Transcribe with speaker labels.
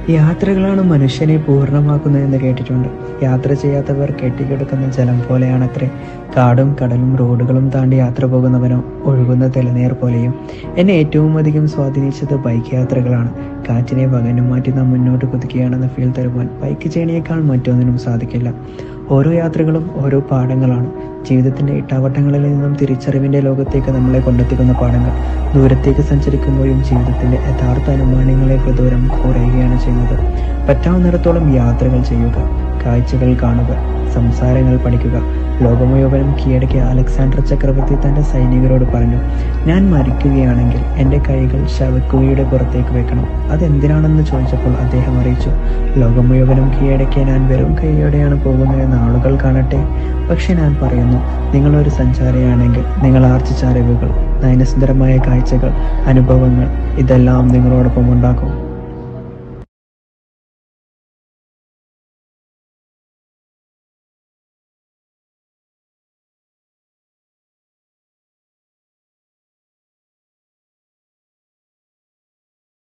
Speaker 1: യാത്രകളാണ് മനുഷ്യനെ പൂർണ്ണമാക്കുന്നതെന്ന് കേട്ടിട്ടുണ്ട് യാത്ര ചെയ്യാത്തവർ കെട്ടിക്കിടക്കുന്ന ജലം പോലെയാണത്രേ കാടും കടലും റോഡുകളും താണ്ടി യാത്ര പോകുന്നവനോ ഒഴുകുന്ന തെളിനീർ പോലെയും എന്നെ ഏറ്റവും അധികം സ്വാധീനിച്ചത് ബൈക്ക് യാത്രകളാണ് കാറ്റിനെ പകനും മാറ്റി നാം മുന്നോട്ട് കുതിക്കുകയാണെന്ന ഫീൽ തരുവാൻ ബൈക്ക് ചേണിയേക്കാൾ മറ്റൊന്നിനും സാധിക്കില്ല ഓരോ യാത്രകളും ഓരോ പാഠങ്ങളാണ് ജീവിതത്തിന്റെ ഇട്ടാവട്ടങ്ങളിൽ നിന്നും തിരിച്ചറിവിന്റെ ലോകത്തേക്ക് നമ്മളെ കൊണ്ടെത്തിക്കുന്ന പാഠങ്ങൾ ദൂരത്തേക്ക് സഞ്ചരിക്കുമ്പോഴും ജീവിതത്തിന്റെ യഥാർത്ഥ അനുമാനങ്ങളേക്ക് ദൂരം കുറയുകയാണ് ചെയ്യുന്നത് പറ്റാവുന്നിടത്തോളം യാത്രകൾ ചെയ്യുക കാഴ്ചകൾ കാണുക സംസാരങ്ങൾ പഠിക്കുക ലോകം മുഴുവനും കീഴടക്കിയ അലക്സാണ്ടർ ചക്രവർത്തി തന്റെ സൈനികരോട് പറഞ്ഞു ഞാൻ മരിക്കുകയാണെങ്കിൽ എൻ്റെ കൈകൾ ശവക്കുഴിയുടെ പുറത്തേക്ക് വെക്കണം അതെന്തിനാണെന്ന് ചോദിച്ചപ്പോൾ അദ്ദേഹം അറിയിച്ചു ലോകം മുഴുവനും കീഴടക്കിയ ഞാൻ വെറും കൈയോടെയാണ് പോകുന്നതെന്ന് ആളുകൾ കാണട്ടെ പക്ഷെ ഞാൻ പറയുന്നു നിങ്ങളൊരു സഞ്ചാരിയാണെങ്കിൽ നിങ്ങൾ ആർജിച്ച അറിവുകൾ നയനസുന്ദരമായ കാഴ്ചകൾ അനുഭവങ്ങൾ ഇതെല്ലാം നിങ്ങളോടൊപ്പം ഉണ്ടാക്കും